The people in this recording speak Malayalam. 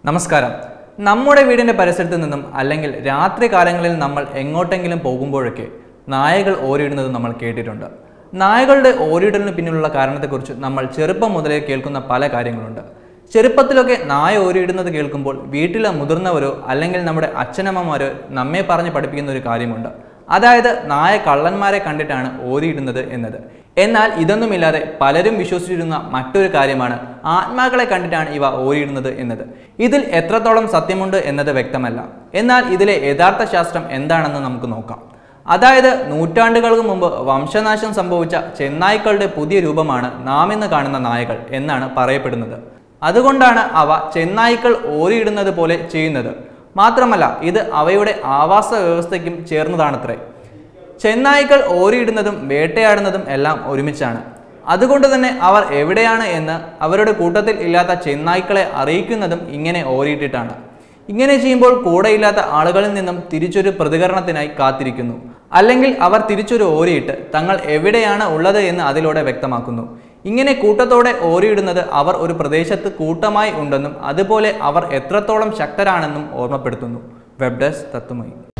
നമസ്കാരം നമ്മുടെ വീടിന്റെ പരിസരത്ത് നിന്നും അല്ലെങ്കിൽ രാത്രി കാലങ്ങളിൽ നമ്മൾ എങ്ങോട്ടെങ്കിലും പോകുമ്പോഴൊക്കെ നായകൾ ഓരിയിടുന്നത് നമ്മൾ കേട്ടിട്ടുണ്ട് നായകളുടെ ഓരിയിടലിന് പിന്നിലുള്ള കാരണത്തെക്കുറിച്ച് നമ്മൾ ചെറുപ്പം മുതലേ കേൾക്കുന്ന പല കാര്യങ്ങളുണ്ട് ചെറുപ്പത്തിലൊക്കെ നായ ഓരിയിടുന്നത് കേൾക്കുമ്പോൾ വീട്ടിലെ മുതിർന്നവരോ അല്ലെങ്കിൽ നമ്മുടെ അച്ഛനമ്മമാരോ നമ്മെ പറഞ്ഞ് പഠിപ്പിക്കുന്ന ഒരു കാര്യമുണ്ട് അതായത് നായ കള്ളന്മാരെ കണ്ടിട്ടാണ് ഓരിയിടുന്നത് എന്നത് എന്നാൽ ഇതൊന്നുമില്ലാതെ പലരും വിശ്വസിച്ചിരുന്ന മറ്റൊരു കാര്യമാണ് ആത്മാക്കളെ കണ്ടിട്ടാണ് ഇവ ഓരിയിടുന്നത് എന്നത് ഇതിൽ എത്രത്തോളം സത്യമുണ്ട് എന്നത് വ്യക്തമല്ല എന്നാൽ ഇതിലെ യഥാർത്ഥ ശാസ്ത്രം എന്താണെന്ന് നമുക്ക് നോക്കാം അതായത് നൂറ്റാണ്ടുകൾക്ക് മുമ്പ് വംശനാശം സംഭവിച്ച ചെന്നായ്ക്കളുടെ പുതിയ രൂപമാണ് നാം ഇന്ന് കാണുന്ന നായകൾ എന്നാണ് പറയപ്പെടുന്നത് അതുകൊണ്ടാണ് അവ ചെന്നായ്ക്കൾ ഓരിയിടുന്നത് പോലെ ചെയ്യുന്നത് മാത്രമല്ല ഇത് അവയുടെ ആവാസ വ്യവസ്ഥയ്ക്കും ചേർന്നതാണത്രേ ചെന്നായ്ക്കൾ ഓരിയിടുന്നതും വേട്ടയാടുന്നതും എല്ലാം ഒരുമിച്ചാണ് അതുകൊണ്ട് തന്നെ അവർ എവിടെയാണ് എന്ന് അവരുടെ കൂട്ടത്തിൽ ഇല്ലാത്ത ചെന്നായ്ക്കളെ അറിയിക്കുന്നതും ഇങ്ങനെ ഓരിയിട്ടിട്ടാണ് ഇങ്ങനെ ചെയ്യുമ്പോൾ കൂടെയില്ലാത്ത ആളുകളിൽ നിന്നും തിരിച്ചൊരു പ്രതികരണത്തിനായി കാത്തിരിക്കുന്നു അല്ലെങ്കിൽ അവർ തിരിച്ചൊരു ഓരിയിട്ട് തങ്ങൾ എവിടെയാണ് ഉള്ളത് എന്ന് അതിലൂടെ വ്യക്തമാക്കുന്നു ഇങ്ങനെ കൂട്ടത്തോടെ ഓരിയിടുന്നത് അവർ ഒരു പ്രദേശത്ത് കൂട്ടമായി ഉണ്ടെന്നും അതുപോലെ അവർ എത്രത്തോളം ശക്തരാണെന്നും ഓർമ്മപ്പെടുത്തുന്നു വെബ് ഡെസ്ക് തത്തുമയി